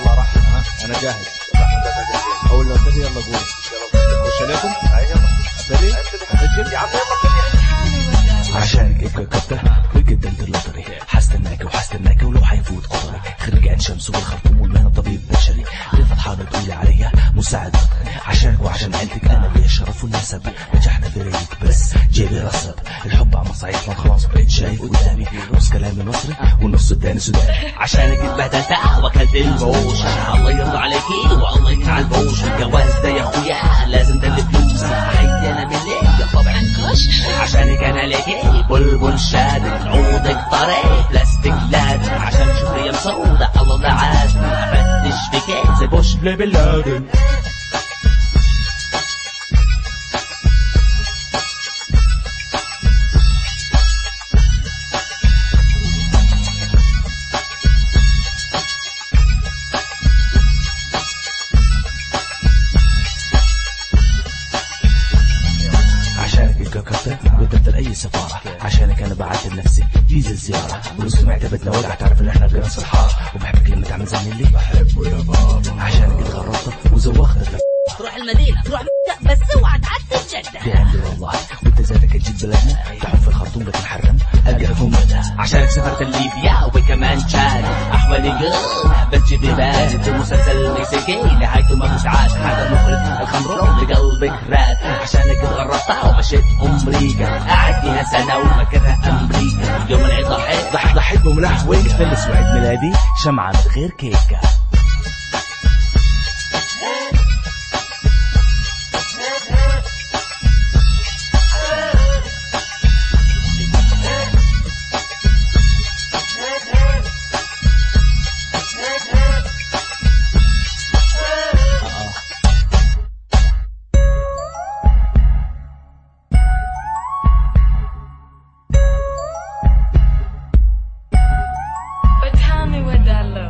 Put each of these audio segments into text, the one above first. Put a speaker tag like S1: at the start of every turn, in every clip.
S1: يلا رحب ها انا جاهز اول ما ابتدي يلا قول وش عليكم؟ ابتدي؟ اسجل يا عم
S2: عشانك ابقى كبته وقدمت اللوتري حستناك وحستناك ولو حيفوت قطري خريج عين شمس والخرطوم والمهنة طبيب بشري رفعت حاضر تقولي عليا مساعد عشانك وعشان عيلتك انا ليا الشرف والنسب نجحنا في ريك بس جيبي رسب الحب على مصايف ما خلاص بقيت شايف قدامي نص كلامي مصري والنص التاني سوداني
S3: عشانك اتبهدلت وكلت البوش الله يرضى عليكي والله يجعل بوش الجواز ده يا اخويا لازم ده الفلوس عايز انا من ليه طبعا كش عشانك انا ليكي بلبل شادد عودك طري بلاستيك لازم عشان شوفي مسودة الله ده عازم افتش فيك زي بوش بن لادن
S2: عشانك اتكركرت قدمت لأي سفارة عشانك أنا بعت لنفسي فيزا الزيارة ونص معتبتنا ولا تعرف إن إحنا في نفس الحارة وبحبك لما تعمل زي اللي بحبه يا بابا عشانك اتغربت وزوختك
S3: تروح المدينة تروح مكة بس اوعى تعدي الجدة
S2: في عندي والله وانت ذاتك تجيب بلدنا تحب في الخرطوم لكن حرم القاكم
S3: عشانك سافرت ليبيا وكمان تشاد احمد يقول بس جيبي بارد في مسلسل مكسيكي نهايته ما متعاد هذا المخرج الخمر لقلبك راد عشانك اتغربت ومشيت امريكا قاعد فيها سنه وفاكرها امريكا يوم العيد ضحيت
S2: ضحك ضحك بملح وين فلس وعيد ميلادي شمعة من غير كيكة
S4: But tell me what that love.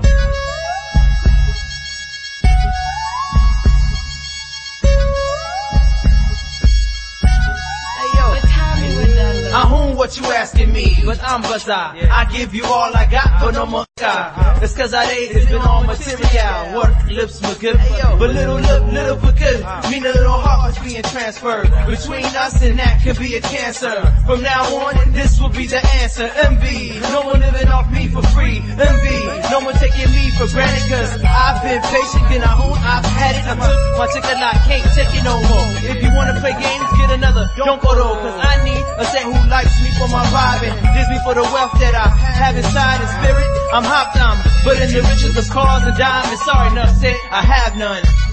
S4: But tell me what that love.
S5: I own what you asking me, but I'm bizarre. I give you all I got, but no more sky. It's cause I ate, it's been all material. Work, lips, look good, but little lip, little but good. Mean a little heart was being transferred. Between us and that could be a cancer. From now on, this will be the answer. Envy, no one living off me for free. Envy, no one taking me for granted cause I've been patient, then I own, I've had it. I took my ticket, I can't take it no more. If you wanna play games, get another. Don't go though, cause I need a set who likes me for my vibe and digs me for the wealth that I have inside in spirit. I'm hopped on, but in the riches of cars and diamonds. Sorry, enough said, I have none.